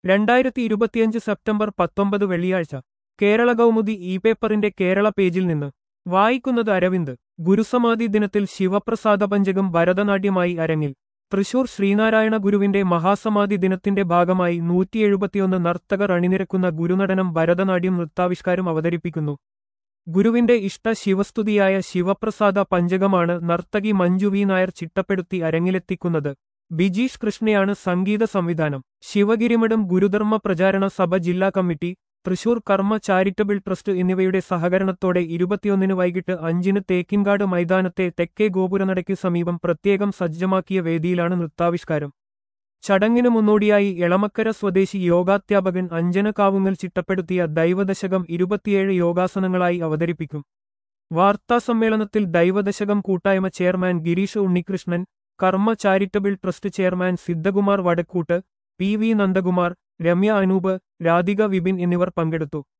രണ്ടായിരത്തി ഇരുപത്തിയഞ്ച് സെപ്റ്റംബർ പത്തൊമ്പത് വെള്ളിയാഴ്ച കേരള കൗമുദി ഇ പേപ്പറിന്റെ കേരള പേജിൽ നിന്ന് വായിക്കുന്നത് അരവിന്ദ് ഗുരുസമാധി ദിനത്തിൽ ശിവപ്രസാദ പഞ്ചകം ഭരതനാട്യമായി അരങ്ങിൽ തൃശൂർ ശ്രീനാരായണ ഗുരുവിന്റെ മഹാസമാധി ദിനത്തിന്റെ ഭാഗമായി നൂറ്റി എഴുപത്തിയൊന്ന് നർത്തകർ അണിനിരക്കുന്ന ഗുരുനടനം ഭരതനാട്യം നൃത്താവിഷ്കാരം അവതരിപ്പിക്കുന്നു ഗുരുവിന്റെ ഇഷ്ട ശിവസ്തുതിയായ ശിവപ്രസാദ പഞ്ചകമാണ് നർത്തകി മഞ്ജു വി നായർ ചിട്ടപ്പെടുത്തി അരങ്ങിലെത്തിക്കുന്നത് ബിജീഷ് കൃഷ്ണയാണ് സംഗീത സംവിധാനം ശിവഗിരിമഠം ഗുരുധർമ്മ പ്രചാരണ സഭ ജില്ലാ കമ്മിറ്റി തൃശൂർ കർമ്മ ചാരിറ്റബിൾ ട്രസ്റ്റ് എന്നിവയുടെ സഹകരണത്തോടെ ഇരുപത്തിയൊന്നിന് വൈകിട്ട് അഞ്ചിന് തേക്കിൻകാട് മൈതാനത്തെ തെക്കേ ഗോപുരനടയ്ക്ക് സമീപം പ്രത്യേകം സജ്ജമാക്കിയ വേദിയിലാണ് നൃത്താവിഷ്കാരം ചടങ്ങിനു മുന്നോടിയായി എളമക്കര സ്വദേശി യോഗാധ്യാപകൻ അഞ്ജന കാവുങ്ങൽ ചിട്ടപ്പെടുത്തിയ ദൈവദശകം ഇരുപത്തിയേഴ് യോഗാസനങ്ങളായി അവതരിപ്പിക്കും വാർത്താസമ്മേളനത്തിൽ ദൈവദശകം കൂട്ടായ്മ chairman Girish Unnikrishnan Karma charitable trust chairman Siddhakumar Vadakkoot P V Nandakumar Ramya Anoop Radhika Vipin എന്നിവർ പങ്കെടുത്തു